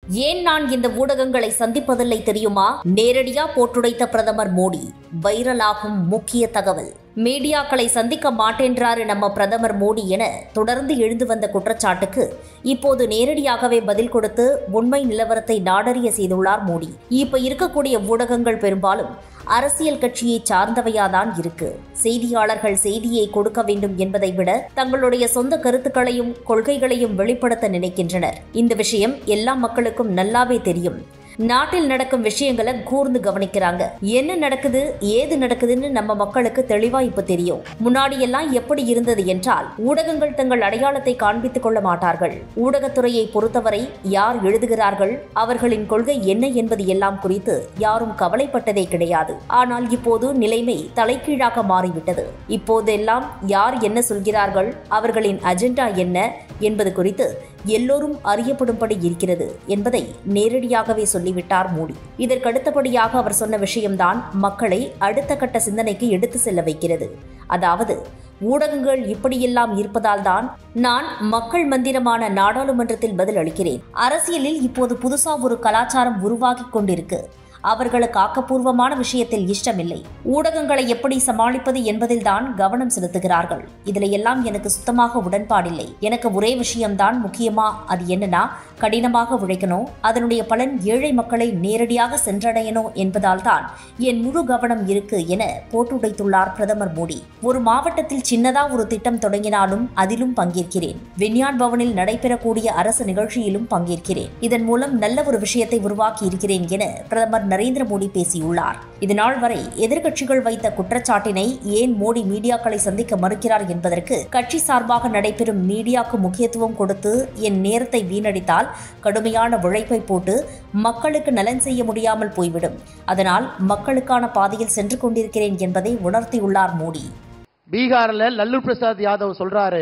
ஏன் நான் இந்த ஊடகங்களை சந்திப்பதில்லை தெரியுமா நேரடியா போட்டுடைத்த பிரதமர் மோடி வைரலாகும் முக்கிய தகவல் மீடியாக்களை சந்திக்க மாட்டேன்றாரு நம்ம பிரதமர் மோடி என தொடர்ந்து எழுந்து வந்த குற்றச்சாட்டுக்கு இப்போது நேரடியாகவே பதில் கொடுத்து உண்மை நிலவரத்தை நாடறிய செய்துள்ளார் மோடி இப்ப இருக்கக்கூடிய ஊடகங்கள் பெரும்பாலும் அரசியல் கட்சியை சார்ந்தவையாதான் இருக்கு செய்தியாளர்கள் செய்தியை கொடுக்க வேண்டும் என்பதை விட தங்களுடைய சொந்த கருத்துக்களையும் கொள்கைகளையும் வெளிப்படுத்த நினைக்கின்றனர் இந்த விஷயம் எல்லா மக்களுக்கும் நல்லாவே தெரியும் நாட்டில் நடக்கும் விஷயங்களை கூர்ந்து கவனிக்கிறாங்க என்ன நடக்குது ஏது நடக்குதுன்னு நம்ம மக்களுக்கு தெளிவா இப்ப தெரியும் முன்னாடி எல்லாம் எப்படி இருந்தது என்றால் ஊடகங்கள் தங்கள் அடையாளத்தை காண்பித்துக் கொள்ள மாட்டார்கள் ஊடகத்துறையை பொறுத்தவரை யார் எழுதுகிறார்கள் அவர்களின் கொள்கை என்ன என்பது எல்லாம் குறித்து யாரும் கவலைப்பட்டதே கிடையாது ஆனால் இப்போது நிலைமை தலைகீழாக மாறிவிட்டது இப்போதெல்லாம் யார் என்ன சொல்கிறார்கள் அவர்களின் அஜெண்டா என்ன என்பது குறித்து எல்லோரும் அறியப்படும்படி இருக்கிறது என்பதை நேரடியாகவே சொல்லிவிட்டார் மோடி இதற்கடுத்தபடியாக அவர் சொன்ன விஷயம்தான் மக்களை அடுத்த கட்ட சிந்தனைக்கு எடுத்து செல்ல வைக்கிறது அதாவது ஊடகங்கள் இப்படியெல்லாம் இருப்பதால் தான் நான் மக்கள் மந்திரமான நாடாளுமன்றத்தில் பதில் அளிக்கிறேன் அரசியலில் இப்போது புதுசா ஒரு கலாச்சாரம் உருவாகிக் கொண்டிருக்கு அவர்களுக்கு ஆக்கப்பூர்வமான விஷயத்தில் இஷ்டமில்லை ஊடகங்களை எப்படி சமாளிப்பது என்பதில் தான் கவனம் செலுத்துகிறார்கள் இதுல எல்லாம் எனக்கு சுத்தமாக உடன்பாடில்லை எனக்கு ஒரே விஷயம்தான் முக்கியமா அது என்னன்னா கடினமாக உழைக்கணும் அதனுடைய பலன் ஏழை மக்களை நேரடியாக சென்றடையணும் என்பதால் தான் என் முழு கவனம் இருக்கு என போட்டுடைத்துள்ளார் பிரதமர் மோடி ஒரு மாவட்டத்தில் சின்னதா ஒரு திட்டம் தொடங்கினாலும் அதிலும் பங்கேற்கிறேன் விஞ்ஞான் பவனில் நடைபெறக்கூடிய அரசு நிகழ்ச்சியிலும் பங்கேற்கிறேன் இதன் மூலம் நல்ல ஒரு விஷயத்தை உருவாக்கி இருக்கிறேன் என பிரதமர் நரேந்திர மோடி பேசியுள்ளார் இதுநாள் வரை எதிர்க்கட்சிகள் வைத்த குற்றச்சாட்டினை ஏன் மோடி மீடியாக்களை சந்திக்க மறுக்கிறார் என்பதற்கு கட்சி சார்பாக நடைபெறும் மீடியாவுக்கு முக்கியத்துவம் கொடுத்து என் நேரத்தை வீணடித்தால் கடுமையான உழைப்பை போட்டு மக்களுக்கு நலன் செய்ய முடியாமல் போய்விடும் அதனால் மக்களுக்கான பாதையில் சென்று கொண்டிருக்கிறேன் என்பதை உணர்த்தியுள்ளார் மோடி பீகார்ல லல்லு பிரசாத் யாதவ் சொல்றாரு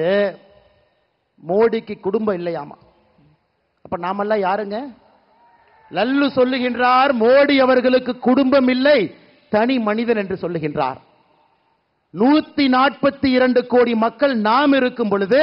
மோடிக்கு குடும்பம் இல்லையாமா அப்ப நாமெல்லாம் யாருங்க லல்லு சொல்லுகின்றார் மோடி அவர்களுக்கு குடும்பம் இல்லை தனி மனிதன் என்று சொல்லுகின்றார் நூத்தி நாற்பத்தி இரண்டு கோடி மக்கள் நாம் இருக்கும் பொழுது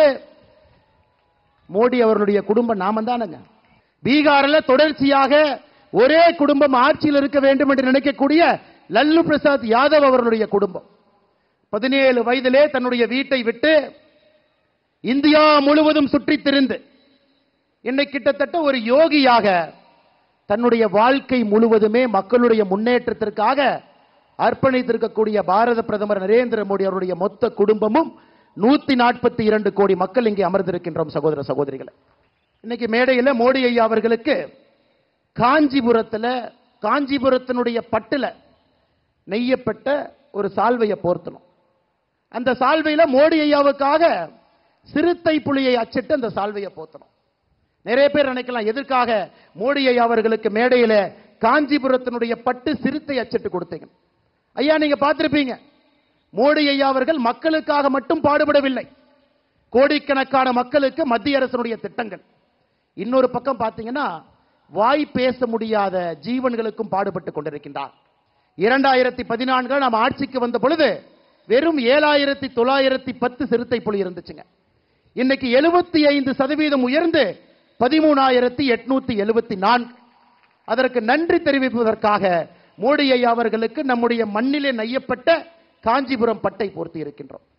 மோடி அவர்களுடைய குடும்பம் நாம தானுங்க பீகார்ல தொடர்ச்சியாக ஒரே குடும்பம் ஆட்சியில் இருக்க வேண்டும் என்று நினைக்கக்கூடிய லல்லு பிரசாத் யாதவ் அவர்களுடைய குடும்பம் பதினேழு வயதிலே தன்னுடைய வீட்டை விட்டு இந்தியா முழுவதும் சுற்றித் திரிந்து இன்னைக்கு கிட்டத்தட்ட ஒரு யோகியாக தன்னுடைய வாழ்க்கை முழுவதுமே மக்களுடைய முன்னேற்றத்திற்காக அர்ப்பணித்திருக்கக்கூடிய பாரத பிரதமர் நரேந்திர மோடி அவருடைய மொத்த குடும்பமும் நூத்தி நாற்பத்தி இரண்டு கோடி மக்கள் இங்கே அமர்ந்திருக்கின்றோம் சகோதர சகோதரிகளை இன்னைக்கு மேடையில் மோடி ஐயா அவர்களுக்கு காஞ்சிபுரத்துல காஞ்சிபுரத்தினுடைய பட்டுல நெய்யப்பட்ட ஒரு சால்வையை போர்த்தணும் அந்த சால்வையில மோடி ஐயாவுக்காக சிறுத்தை புலியை அச்சிட்டு அந்த சால்வையை போர்த்தணும் நிறைய பேர் நினைக்கலாம் எதற்காக மோடி ஐயா அவர்களுக்கு மேடையில காஞ்சிபுரத்தினுடைய பட்டு சிறுத்தை அச்சிட்டு கொடுத்தீங்க ஐயா நீங்க பார்த்திருப்பீங்க மோடி ஐயா அவர்கள் மக்களுக்காக மட்டும் பாடுபடவில்லை கோடிக்கணக்கான மக்களுக்கு மத்திய அரசினுடைய திட்டங்கள் இன்னொரு பக்கம் பார்த்தீங்கன்னா வாய் பேச முடியாத ஜீவன்களுக்கும் பாடுபட்டு கொண்டிருக்கின்றார் இரண்டாயிரத்தி பதினான்கு நாம் ஆட்சிக்கு வந்த பொழுது வெறும் ஏழாயிரத்தி தொள்ளாயிரத்தி பத்து சிறுத்தை புலி இருந்துச்சுங்க இன்னைக்கு எழுபத்தி ஐந்து சதவீதம் உயர்ந்து பதிமூணாயிரத்தி எட்நூத்தி எழுபத்தி நான்கு அதற்கு நன்றி தெரிவிப்பதற்காக மோடி ஐயா அவர்களுக்கு நம்முடைய மண்ணிலே நெய்யப்பட்ட காஞ்சிபுரம் பட்டை போர்த்தி இருக்கின்றோம்